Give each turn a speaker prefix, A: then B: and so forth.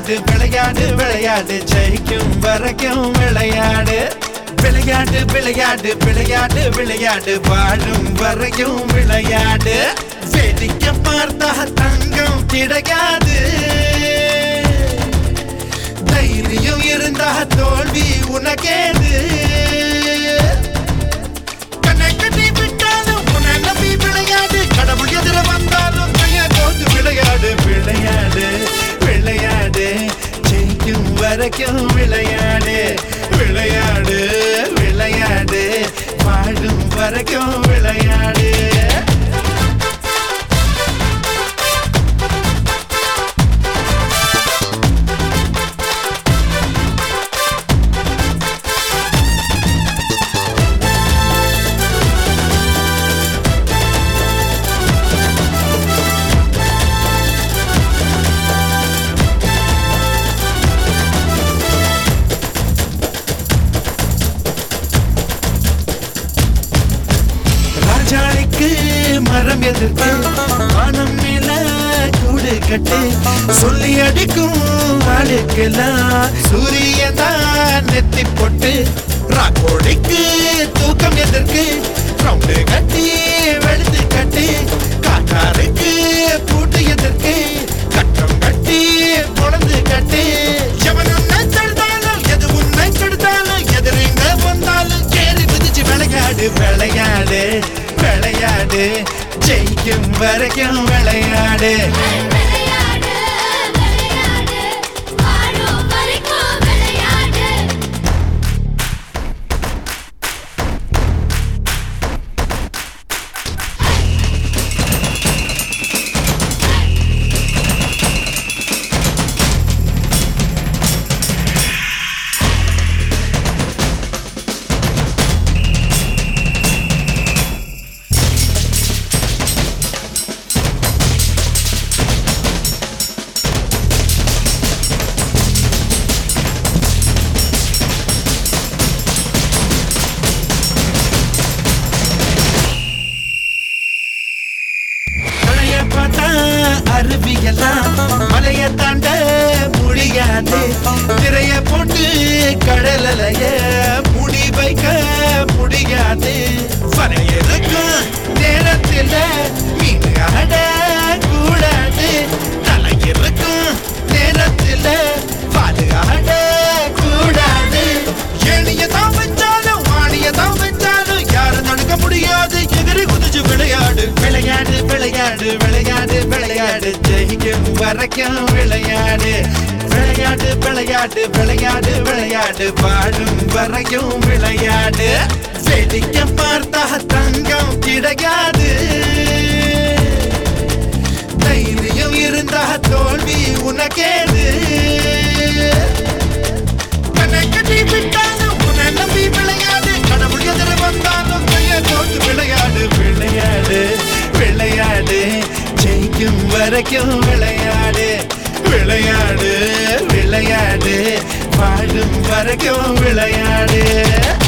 A: விளையாடு விளையாடு விளையாடு ஜெயிக்கும் வரைக்கும் விளையாடு விளையாடு விளையாடு விளையாடு விளையாடு வாழும் வரைக்கும் விளையாடு வேடிக்கை பார்த்தா தங்கம் கிடையாது தைரியம் இருந்தா தோல்வி உனக்கேது கண்ணை கட்டி விட்டாலும் உன்னை நம்பி விளையாடு கடவுள் எதிர வந்தாலும் கையை கோத்து விளையாடு விளையாடு விளையாடு ஜெயிக்கும் வரைக்கும் விளையாடு விளையாடு விளையாடு வாழும் வரைக்கும் விளையாடு ராஜாளிக்கு மரம் எதிர்த்து வானம் மேல கூடு கட்டு சொல்லி அடிக்கும் ஆளுக்கெல்லாம் சூரியன் தான் நெத்தி போட்டு ராக்கோடிக்கு தூக்கம் எதற்கு ரவுண்டு கட்டி வெளுத்து கட்டி காக்காருக்கு பூட்டு எதற்கு கட்டம் கட்டி பொழந்து கட்டி எவன் உன்னை தடுத்தாலும் எது உன்னை தடுத்தாலும் எதிரிங்க வந்தாலும் கேறி குதிச்சு விளையாடு விளையாடு விளையாடு ஜெயிக்கும் வரைக்கும் விளையாடு
B: விளையாடு விளையாடு வாழும் வரைக்கும் விளையாடு
A: மலைய பார்த்தா அருவியெல்லாம் மலைய தாண்ட முடியாது திரைய போட்டு கடலைய முடி வைக்க முடியாது வரையறுக்கும் நேரத்தில் மீன் ஆட கூடாது தலை இருக்கும் நேரத்தில் பாடு ஆட கூடாது ஏணிய தான் வச்சாலும் வாணிய தான் வச்சாலும் யாரும் தடுக்க முடியாது எதிரி குதிச்சு விளையாடு விளையாடு விளையாடு விளையாடு விளையாடு ஜெயிக்கும் வரைக்கும் விளையாடு விளையாடு விளையாடு விளையாடு விளையாடு வாழும் வரைக்கும் விளையாடு வேடிக்கை பார்த்தா தங்கம் கிடையாது தைரியம் இருந்தா தோல்வி உனக்கேது கண்ணை கட்டி விட்டாலும் உன்னை நம்பி விளையாடு கடவுள் எதிர வந்தாலும் கையை கோத்து விளையாடு விளையாடு விளையாடு ஜெயிக்கும் வரைக்கும் விளையாடு விளையாடு விளையாடு வாழும் வரைக்கும் விளையாடு